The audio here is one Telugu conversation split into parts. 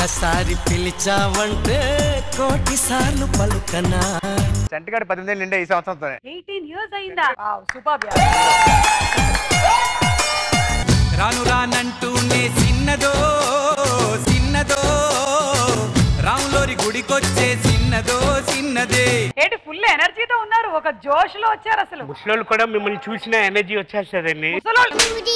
ఒక్కసారి పిలిచావంటే కోటి సార్లు పలుకనా చంటిగాడు పద్దెనిమిది నిండే ఈ సంవత్సరంతోనే ఎయిటీన్ ఇయర్స్ అయిందా సూపర్ రాను రానంటూనే చిన్నదో చిన్నదో రాములోరి గుడికొచ్చే చిన్నదో చిన్నదే ఏంటి ఫుల్ ఎనర్జీతో ఉన్నారు ఒక జోష్ లో వచ్చారు అసలు ముసలోళ్ళు కూడా మిమ్మల్ని చూసిన ఎనర్జీ వచ్చేస్తుందండి ముసలోళ్ళు.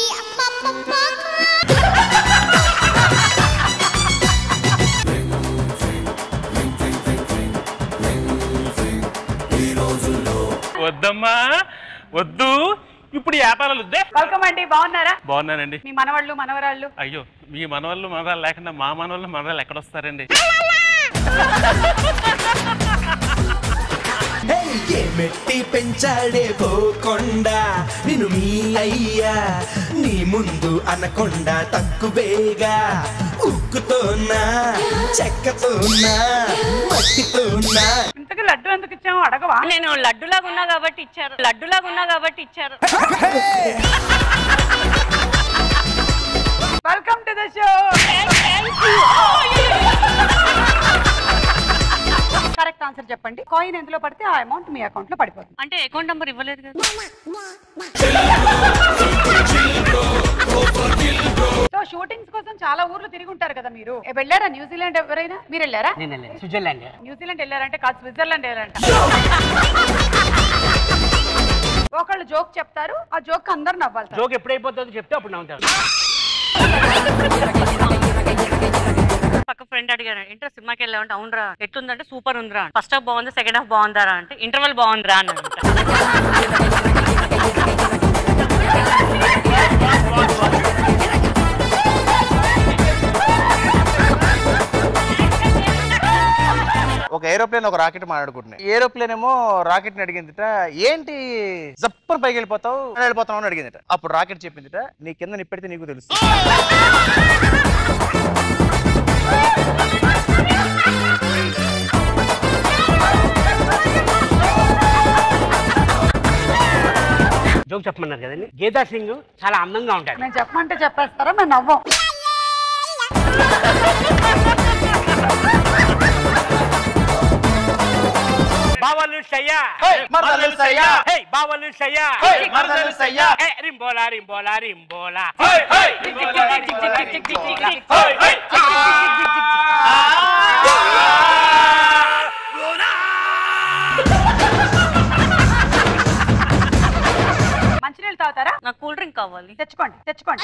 వద్దమ్మా వద్దు ఇప్పుడు వ్యాపారాలు వద్దే వెల్కమ్ అండి బాగున్నారా బాగున్నానండి మీ మనవాళ్ళు మనవరాళ్ళు అయ్యో మీ మనవాళ్ళు మనరాలు లేకుండా మా మనవాళ్ళు మనరాలు ఎక్కడొస్తారండి మెట్టి పెంచాడే పోకుండా నిన్ను మీ అయ్యా నీ ముందు అనకుండా తక్కువేగా ఉక్కుతోనా చెక్కతోనా మట్టితోనా ఇంతకు లడ్డు ఎందుకు ఇచ్చాము అడగవా నేను లడ్డులాగా ఉన్నా కాబట్టి ఇచ్చారు లడ్డులాగా ఉన్నా కాబట్టి ఇచ్చారు welcome to the show correct answer చెప్పండి కాయిన్ ఎందులో పడితే ఆ అమౌంట్ మీ అకౌంట్ లో పడిపోతుంది అంటే అకౌంట్ నంబర్ ఇవ్వలేదు కదా సో షూటింగ్స్ కోసం చాలా ఊర్లు తిరిగి ఉంటారు కదా మీరు ఏ, వెళ్ళారా న్యూజిలాండ్ ఎవరైనా మీరు వెళ్ళారా నేను వెళ్ళాను స్విట్జర్లాండ్ న్యూజిలాండ్ వెళ్ళారంటే కాదు స్విట్జర్లాండ్ వెళ్ళారంట ఒకళ్ళు జోక్ చెప్తారు ఆ జోక్ అందరు నవ్వాలి జోక్ ఎప్పుడైపోతుందో చెప్తే అప్పుడు నవ్వుతాను పక్క ఫ్రెండ్ అడిగారు ఇంటర్ సినిమాకి వెళ్ళామంటే అవునరా ఎట్లుందంటే సూపర్ ఉందిరా ఫస్ట్ హాఫ్ బాగుంది సెకండ్ హాఫ్ బాగుందారా అంటే ఇంటర్వెల్ బాగుందిరా అని ఒక ఏరోప్లేన్ ఒక రాకెట్ మాట్లాడుకుంటున్నాయి ఏరోప్లేన్ ఏమో రాకెట్ ని అడిగిందిట ఏంటి జప్పని పైకి వెళ్ళిపోతావు అని వెళ్ళిపోతావు అని అడిగిందిట అప్పుడు రాకెట్ చెప్పిందిట నీ కింద నిప్పెడితే నీకు తెలుసు జోక్ చెప్పమన్నారు కదండి గీతా సింగ్ చాలా అందంగా ఉంటాడు మేము చెప్పమంటే చెప్పేస్తారా మేము నవ్వం బావలు సయ్యా మరదలు సయ్యా. హే బావలు సయ్యా హే, మరదలు సయ్యా. హే రింబోలా రింబోలా రింబోలా మంచినీళ్ళు తాగుతారా నాకు కూల్ డ్రింక్ కావాలి తెచ్చుకోండి తెచ్చుకోండి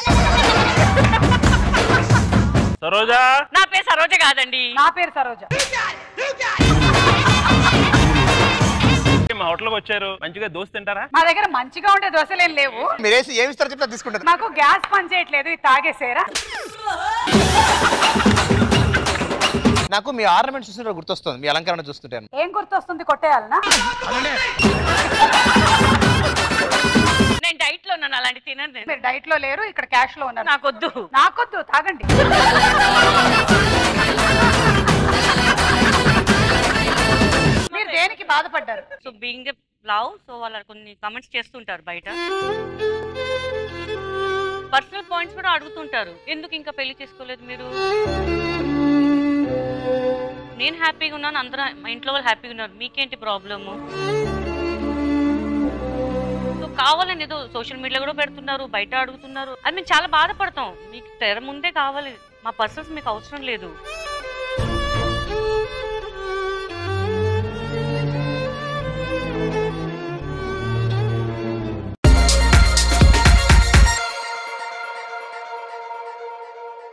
సరోజా నా పేరు సరోజ కాదండి నా పేరు సరోజ మా హోటల్కి వచ్చారు మంచిగా దోశ తింటారా మా దగ్గర మంచిగా ఉండే దోశలు ఏం లేవు మీరు వేసి ఏమి ఇస్తారో చెప్తే అది తీసుకుంటారు నాకు గ్యాస్ పని చేయట్లేదు ఇది తాగేసేరా నాకు మీ ఆర్నమెంట్ చూస్తుంటే గుర్తొస్తుంది మీ అలంకరణ చూస్తుంటాను ఏం గుర్తొస్తుంది కొట్టేయాలనా నేను డైట్ లో ఉన్నాను అలాంటి తినను నేను మీరు డైట్ లో లేరు ఇక్కడ క్యాష్ లో ఉన్నారు నాకొద్దు నాకొద్దు తాగండి మీరు దేనికి బాధపడ్డారు so being a love so వాళ్ళు కొన్ని కమెంట్స్ చేస్తుంటారు బయట పర్సనల్ పాయింట్స్ కూడా అడుగుతుంటారు ఎందుకు ఇంకా పెళ్లి చేసుకోలేదు మీరు నేను హ్యాపీగా ఉన్నాను అందరూ మా ఇంట్లో వాళ్ళు హ్యాపీగా ఉన్నారు మీకేంటి ప్రాబ్లము సో కావాలని ఏదో సోషల్ మీడియా కూడా పెడుతున్నారు బయట అడుగుతున్నారు అది మేము చాలా బాధపడతాం మీకు తెర ముందే కావాలి మా పర్సన్స్ మీకు అవసరం లేదు